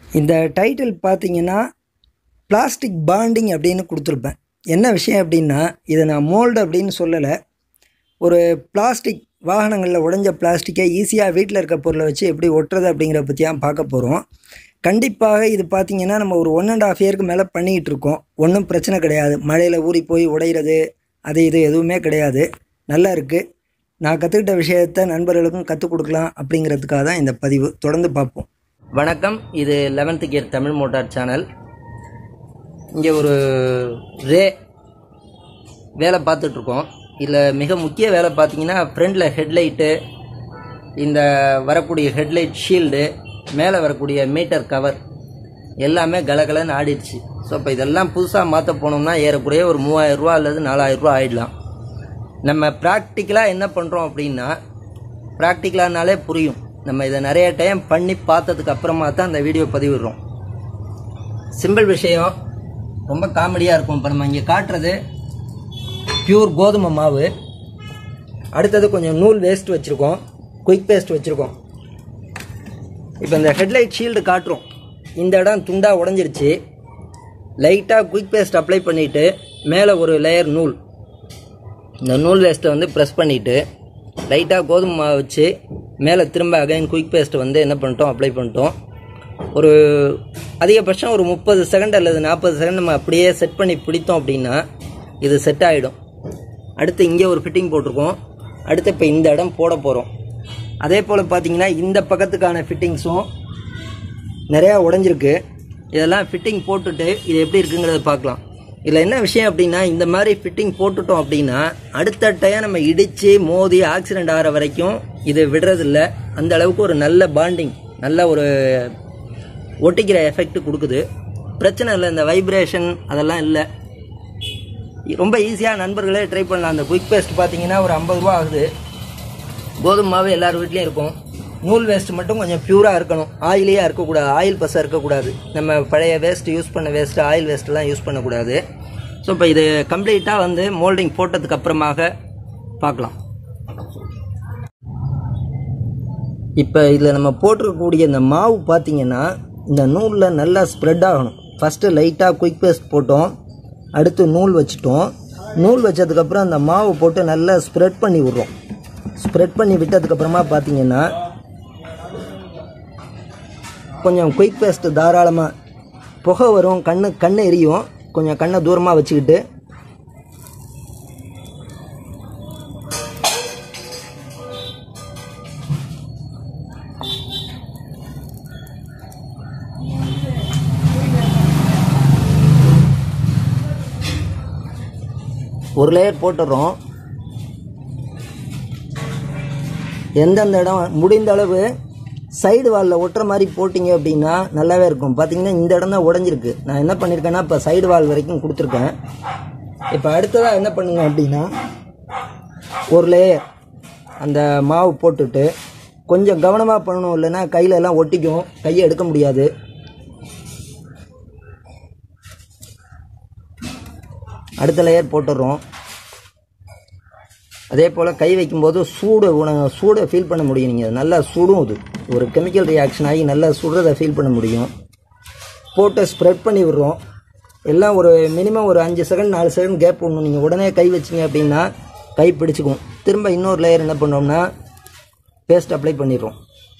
இந்த டைட்டில் பார்த்தீங்கன்னா plastic bonding அப்படின்னு கொடுத்துருப்பேன் என்ன விஷயம் அப்படின்னா இதை நான் மோல்டு அப்படின்னு சொல்லலை ஒரு பிளாஸ்டிக் வாகனங்களில் உடைஞ்ச பிளாஸ்டிக்கை ஈஸியாக வீட்டில் இருக்க பொருளை வச்சு எப்படி ஒட்டுறது அப்படிங்கிற பற்றி தான் பார்க்க போகிறோம் கண்டிப்பாக இது பார்த்திங்கன்னா நம்ம ஒரு ஒன் அண்ட் ஆஃப் இயருக்கு மேலே பண்ணிக்கிட்டு இருக்கோம் ஒன்றும் பிரச்சனை கிடையாது மழையில் ஊறி போய் உடையிறது அது இது எதுவுமே கிடையாது நல்லா இருக்குது நான் கற்றுக்கிட்ட விஷயத்த நண்பர்களுக்கும் கற்றுக் கொடுக்கலாம் அப்படிங்கிறதுக்காக தான் இந்த பதிவு தொடர்ந்து பார்ப்போம் வணக்கம் இது eleventh gear Tamil motor channel இங்கே ஒரு ரே வேலை பார்த்துட்ருக்கோம் இதில் மிக முக்கிய வேலை பார்த்தீங்கன்னா ஃப்ரண்டில் ஹெட்லைட்டு இந்த வரக்கூடிய ஹெட்லைட் ஷீல்டு மேலே வரக்கூடிய மீட்டர் கவர் எல்லாமே கலகலன்னு ஆடிடுச்சு ஸோ இப்போ இதெல்லாம் புதுசாக மாற்ற போனோம்னா ஏறக்குறைய ஒரு மூவாயிரம் ரூபா அல்லது நாலாயிரம் ரூபா ஆயிடலாம் நம்ம ப்ராக்டிக்கலாக என்ன பண்ணுறோம் அப்படின்னா ப்ராக்டிக்கலானாலே புரியும் நம்ம இதை நிறைய டைம் பண்ணி பார்த்ததுக்கு அப்புறமா தான் இந்த வீடியோ பதிவிடுறோம் சிம்பிள் விஷயம் ரொம்ப காமெடியாக இருக்கும் இப்போ நம்ம இங்கே காட்டுறது பியூர் கோதுமை மாவு அடுத்தது கொஞ்சம் நூல் வேஸ்ட் வச்சுருக்கோம் குயிக் பேஸ்ட் வச்சுருக்கோம் இப்போ இந்த ஹெட்லைட் ஷீல்டு காட்டுறோம் இந்த இடம் துண்டாக உடஞ்சிருச்சு லைட்டாக குயிக் பேஸ்ட் அப்ளை பண்ணிவிட்டு மேலே ஒரு லேயர் நூல் இந்த நூல் வேஸ்ட்டை வந்து ப்ரெஸ் பண்ணிவிட்டு லைட்டாக கோதுமை மாவு வச்சு மேலே திரும்ப அகைன் குயிக் பேஸ்ட்டை வந்து என்ன பண்ணிட்டோம் அப்ளை பண்ணிட்டோம் ஒரு அதிகபட்சம் ஒரு முப்பது செகண்ட் அல்லது நாற்பது செகண்ட் நம்ம அப்படியே செட் பண்ணி பிடித்தோம் அப்படின்னா இது செட் ஆகிடும் அடுத்து இங்கே ஒரு ஃபிட்டிங் போட்டிருக்கோம் அடுத்து இப்போ இந்த இடம் போட போகிறோம் அதே போல் பார்த்தீங்கன்னா இந்த பக்கத்துக்கான ஃபிட்டிங்ஸும் நிறையா உடஞ்சிருக்கு இதெல்லாம் ஃபிட்டிங் போட்டுட்டு இது எப்படி இருக்குங்கிறத பார்க்கலாம் இதில் என்ன விஷயம் அப்படின்னா இந்த மாதிரி ஃபிட்டிங் போட்டுட்டோம் அப்படின்னா அடுத்த டைம் நம்ம இடித்து மோதி ஆக்சிடென்ட் ஆகிற வரைக்கும் இது விடுறதில்ல அந்த அளவுக்கு ஒரு நல்ல பாண்டிங் நல்ல ஒரு ஒட்டிக்கிற எஃபெக்ட் கொடுக்குது பிரச்சனை இல்லை இந்த வைப்ரேஷன் அதெல்லாம் இல்லை ரொம்ப ஈஸியாக நண்பர்களே ட்ரை பண்ணலாம் அந்த குயிக் பேஸ்ட் பார்த்தீங்கன்னா ஒரு ஐம்பது ரூபா ஆகுது கோதுமை மாவு எல்லார் வீட்லேயும் இருக்கும் நூல் வேஸ்ட் மட்டும் கொஞ்சம் பியூராக இருக்கணும் ஆயிலியாக இருக்கக்கூடாது ஆயில் பசை இருக்கக்கூடாது நம்ம பழைய வேஸ்ட் யூஸ் பண்ண வேஸ்ட்டு ஆயில் வேஸ்ட்லாம் யூஸ் பண்ணக்கூடாது ஸோ இப்போ இது கம்ப்ளீட்டாக வந்து மோல்டிங் போட்டதுக்கு அப்புறமாக பார்க்கலாம் இப்போ இதில் நம்ம போட்டிருக்கக்கூடிய இந்த மாவு பார்த்தீங்கன்னா இந்த நூலில் நல்லா ஸ்ப்ரெட் ஆகணும் ஃபஸ்ட்டு லைட்டாக குயிக் பேஸ்ட் போட்டோம் அடுத்து நூல் வச்சுட்டோம் நூல் வச்சதுக்கப்புறம் அந்த மாவு போட்டு நல்லா ஸ்ப்ரெட் பண்ணி விட்றோம் ஸ்ப்ரெட் பண்ணி விட்டதுக்கப்புறமா பார்த்தீங்கன்னா கொஞ்சம் குயிக் பேஸ்ட்டு தாராளமாக புகை வரும் கண்ணு கண்ணு எரியும் கொஞ்சம் கண்ணை தூரமாக வச்சுக்கிட்டு ஒரு லேயர் போட்டுடுறோம் எந்தெந்த இடம் முடிந்த அளவு சைடு வாலில் ஒட்டுற மாதிரி போட்டிங்க அப்படின்னா நல்லாவே இருக்கும் பார்த்தீங்கன்னா இந்த இடம் தான் உடஞ்சிருக்கு நான் என்ன பண்ணியிருக்கேன்னா இப்போ சைடு வால் வரைக்கும் கொடுத்துருக்கேன் இப்போ அடுத்ததாக என்ன பண்ணுங்க அப்படின்னா ஒரு லேயர் அந்த மாவு போட்டுட்டு கொஞ்சம் கவனமாக பண்ணணும் இல்லைன்னா கையில எல்லாம் ஒட்டிக்கும் கையை எடுக்க முடியாது அடுத்த லேயர் போட்டுடுறோம் அதே போல் கை வைக்கும்போது சூடு உண சூடை ஃபீல் பண்ண முடியும் நீங்கள் நல்லா சுடும் இது ஒரு கெமிக்கல் ரியாக்ஷன் ஆகி நல்லா சுடுறதை ஃபீல் பண்ண முடியும் போட்டு ஸ்ப்ரெட் பண்ணி விடுறோம் எல்லாம் ஒரு மினிமம் ஒரு அஞ்சு செகண்ட் நாலு செகண்ட் கேப் விடணும் நீங்கள் உடனே கை வச்சிங்க அப்படின்னா கை பிடிச்சிக்கும் திரும்ப இன்னொரு லேயர் என்ன பண்ணோம்னா பேஸ்ட் அப்ளை பண்ணிடுறோம்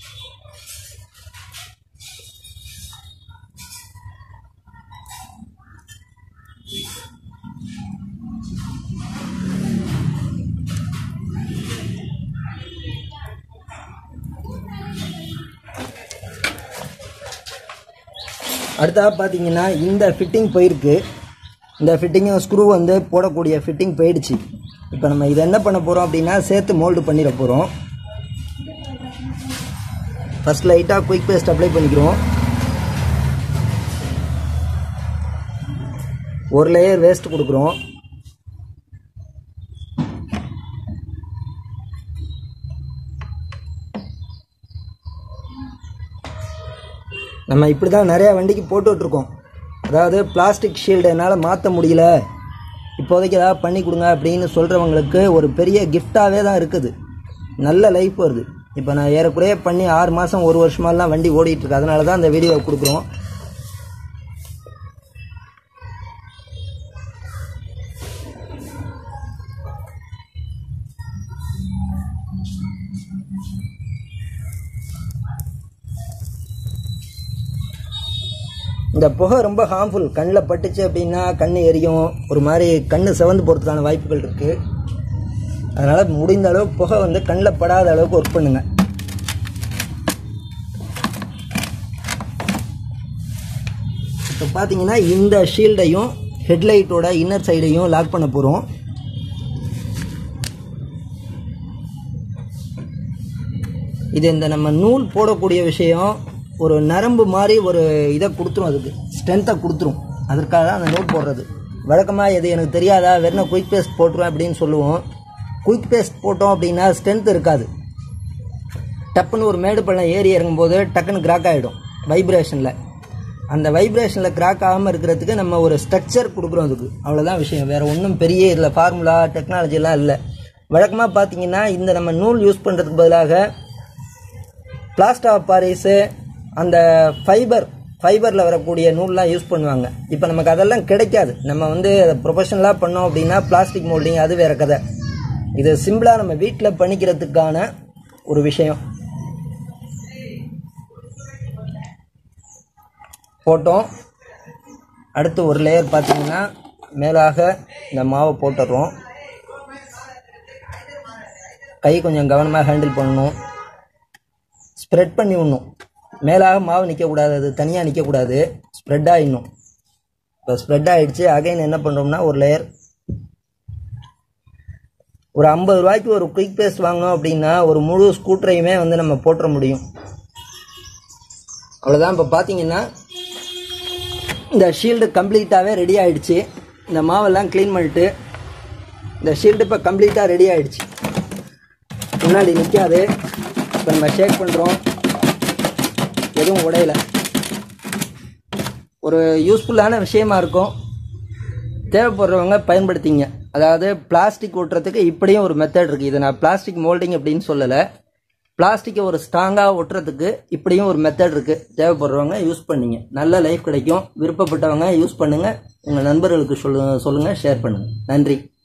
அடுத்ததாக பார்த்தீங்கன்னா இந்த ஃபிட்டிங் போயிருக்கு இந்த ஃபிட்டிங்கும் ஸ்க்ரூ வந்து போடக்கூடிய ஃபிட்டிங் போயிடுச்சு இப்போ நம்ம இதை என்ன பண்ண போகிறோம் அப்படின்னா சேர்த்து மோல்டு பண்ணிட போகிறோம் ஃபஸ்ட் லைட்டாக குயிக் பேஸ்ட் அப்ளை பண்ணிக்கிறோம் ஒரு லேயர் வேஸ்ட் கொடுக்குறோம் நம்ம இப்படி தான் நிறையா வண்டிக்கு போட்டுட்ருக்கோம் அதாவது பிளாஸ்டிக் ஷீல்டு என்னால் மாற்ற முடியல இப்போதைக்கு ஏதாவது பண்ணி கொடுங்க அப்படின்னு சொல்கிறவங்களுக்கு ஒரு பெரிய கிஃப்டாகவே தான் இருக்குது நல்ல லைஃப் வருது இப்போ நான் ஏறக்குறைய பண்ணி ஆறு மாதம் ஒரு வருஷமாலாம் வண்டி ஓடிட்டு இருக்கு அதனால தான் அந்த வீடியோ கொடுக்குறோம் இந்த புகை ரொம்ப ஹார்ம்ஃபுல் கண்ணில் பட்டுச்சு அப்படின்னா கண் எரியும் ஒரு மாதிரி கண் சிவந்து போகிறதுக்கான வாய்ப்புகள் இருக்குது அதனால் முடிந்த அளவுக்கு புகை வந்து கண்ணில் படாத அளவுக்கு ஒர்க் பண்ணுங்க இப்போ பார்த்தீங்கன்னா இந்த ஷீல்டையும் ஹெட்லைட்டோட இன்னர் சைடையும் லாக் பண்ண போகிறோம் இது இந்த நம்ம நூல் போடக்கூடிய விஷயம் ஒரு நரம்பு மாதிரி ஒரு இதை கொடுத்துரும் அதுக்கு ஸ்ட்ரென்த்தை கொடுத்துரும் அதற்காக தான் அந்த நூல் போடுறது வழக்கமாக எது எனக்கு தெரியாதா வெறும் குயிக் பேஸ்ட் போட்டுருவேன் அப்படின்னு சொல்லுவோம் குயிக் பேஸ்ட் போட்டோம் அப்படின்னா ஸ்ட்ரென்த் இருக்காது டப்புன்னு ஒரு மேடு பள்ளம் ஏறி இறங்கும்போது டக்குன்னு கிராக் ஆகிடும் வைப்ரேஷனில் அந்த வைப்ரேஷனில் கிராக் ஆகாமல் இருக்கிறதுக்கு நம்ம ஒரு ஸ்ட்ரக்சர் கொடுக்குறோம் அதுக்கு அவ்வளோதான் விஷயம் வேறு ஒன்றும் பெரிய இதில் ஃபார்முலா டெக்னாலஜிலாம் இல்லை வழக்கமாக பார்த்தீங்கன்னா இந்த நம்ம நூல் யூஸ் பண்ணுறதுக்கு பதிலாக பிளாஸ்டர் ஆஃப் பாரிஸு அந்த ஃபைபர் ஃபைபரில் வரக்கூடிய நூல்லாம் யூஸ் பண்ணுவாங்க இப்போ நமக்கு அதெல்லாம் கிடைக்காது நம்ம வந்து அதை ப்ரொஃபஷனலாக பண்ணோம் அப்படின்னா பிளாஸ்டிக் மோல்டிங் அது வேறு கதை இது சிம்பிளாக நம்ம வீட்டில் பண்ணிக்கிறதுக்கான ஒரு விஷயம் போட்டோம் அடுத்து ஒரு லேயர் பார்த்தீங்கன்னா மேலாக இந்த மாவை போட்டுடுறோம் கை கொஞ்சம் கவனமாக ஹேண்டில் பண்ணணும் ஸ்ப்ரெட் பண்ணி விடணும் மேலாக மாவு நிற்கக்கூடாது அது தனியாக நிற்கக்கூடாது ஸ்ப்ரெட் ஆகிடணும் இப்போ ஸ்ப்ரெட் ஆகிடுச்சு அகைன் என்ன பண்ணுறோம்னா ஒரு லேயர் ஒரு ஐம்பது ரூபாய்க்கு ஒரு குயிக் பேஸ்ட் வாங்கினோம் அப்படின்னா ஒரு முழு ஸ்கூட்டரையுமே வந்து நம்ம போட்டுற முடியும் அவ்வளோதான் இப்போ பார்த்தீங்கன்னா இந்த ஷீல்டு கம்ப்ளீட்டாகவே ரெடி ஆகிடுச்சு இந்த மாவெல்லாம் க்ளீன் பண்ணிட்டு இந்த ஷீல்டு இப்போ கம்ப்ளீட்டாக ரெடி ஆகிடுச்சு முன்னாடி நிற்காது இப்போ நம்ம ஷேக் பண்ணுறோம் எதுவும் உடையல ஒரு யூஸ்ஃபுல்லான விஷயமா இருக்கும் தேவைப்படுறவங்க பயன்படுத்திங்க அதாவது பிளாஸ்டிக் ஒட்டுறதுக்கு இப்படியும் ஒரு மெத்தட் இருக்குது இதை நான் பிளாஸ்டிக் மோல்டிங் அப்படின்னு சொல்லலை பிளாஸ்டிக்கை ஒரு ஸ்ட்ராங்காக ஒட்டுறதுக்கு இப்படியும் ஒரு மெத்தட் இருக்குது தேவைப்படுறவங்க யூஸ் பண்ணிங்க நல்ல லைஃப் கிடைக்கும் விருப்பப்பட்டவங்க யூஸ் பண்ணுங்கள் உங்கள் நண்பர்களுக்கு சொல்லு சொல்லுங்கள் ஷேர் பண்ணுங்கள் நன்றி